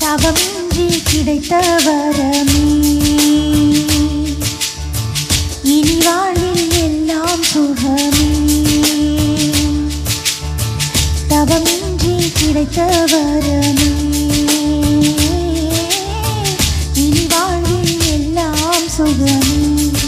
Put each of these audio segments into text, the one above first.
தவமின்றி கிடைத்த வரமே இனி வாழ்வில் எல்லாம் சுகமே தவமின்றி கிடைத்த வரமே இனி வாழ்வில் எல்லாம் சுகமே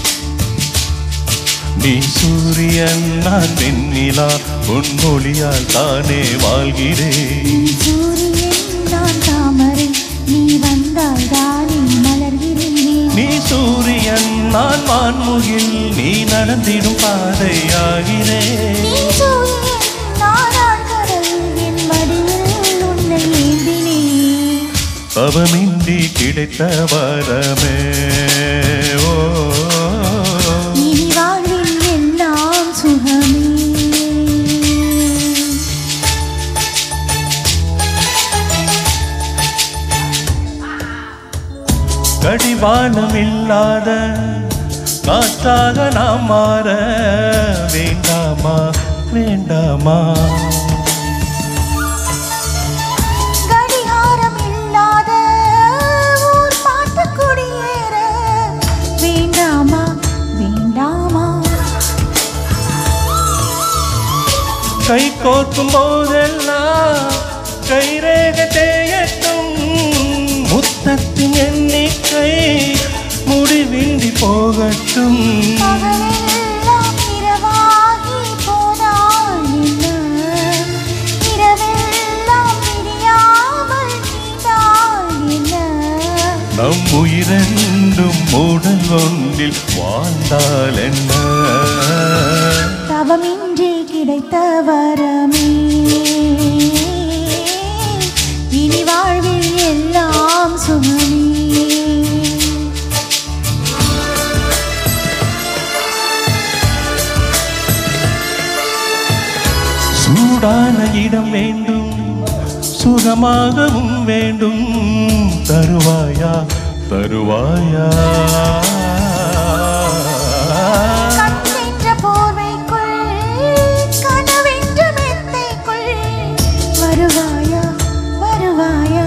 நீ சூரியன் நான் வெண்ணிலா உன் ஒளியால் தானே வாழ்கிறேன் சூரியன் நான் தாமரை நீ வந்தால் தானே மலர்கிறேன் நீ சூரியன் நான் வான்முகில் நீ நடந்திடும் பாதையாகிறேன் நீ சூரியன் நான் ஆழ்கடல் என் மடியில் உன்னை ஏந்தினேன் தவமின்றி கிடைத்த வரமே ஓ இனி வாழ்வில் எல்லாம் சுகமே கடிவாளம் இல்லாத காற்றாக நாம் மாற வேண்டாமா வேண்டாமா கடிகாரம் இல்லாத ஊர் பாட்டு குடியேற வேண்டாமா வேண்டாமா கை கோர்க்கும் போதெல்லாம் கைரேக தேயட்டும் முத்தத்தின் எண்ணிக்கை முடிவின்றி போகட்டும் பகலெல்லாம் இரவாகி போனால் என்ன இரவெல்லாம் விடியாமல் நீண்டால் என்ன நம் உயிரெண்டும் உடல் ஒன்றில் வாழ்ந்தால் என்ன தவமின்றி கிடைத்த வரமே இனி வாழ்வில் எல்லாம் சுகமே சூடான இடம் வேண்டும் சுகமாகவும் வேண்டும் தருவாயா தருவாயா கண்ணென்ற போர்வைக்குள் கனவென்ற மெத்தைக்குள் வருவாயா வருவாயா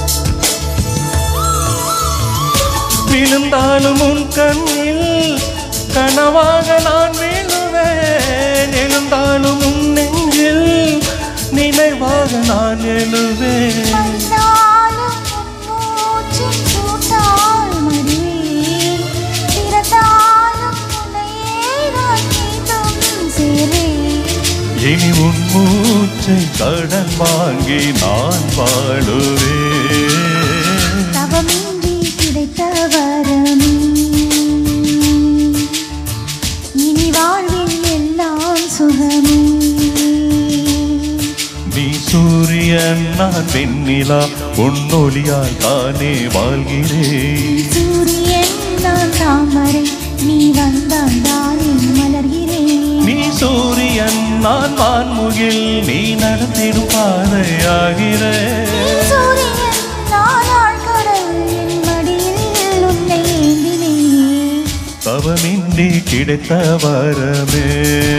விழுந்தாலும் உன் கண்ணில் கனவாக நான் விழுவேன் எழுந்தாலும் உன் நெஞ்சில் நினைவாக நான் எழுவேன் வந்தாலும் உன் மூச்சின் சூட்டால் மடிவேன். பிறந்தாலும் உன்னையே நான் மீண்டும் சேரேன். இனி உன் மூச்சை கடன் வாங்கி நான் வாழுவேன் தவமின்றி கிடைத்த வரமே இனி வாழ்வில் எல்லாம் சுகமே நீ சூரியன் நான் வெண்ணிலா உன்னொலியால் தானே வாழ்கிறேன் சூரியன் நான் தாமரை நீ வந்தால் தானே மலர்கிறேன் நீ சூரியன் நான் வான்முகில் நீ நடத்திடும் பாதையாகிறேன் சூரியன் நான் ஆழ்கடல் என் மடியில் உன்னை ஏந்தினேன் தவமின்றி கிடைத்த வரமே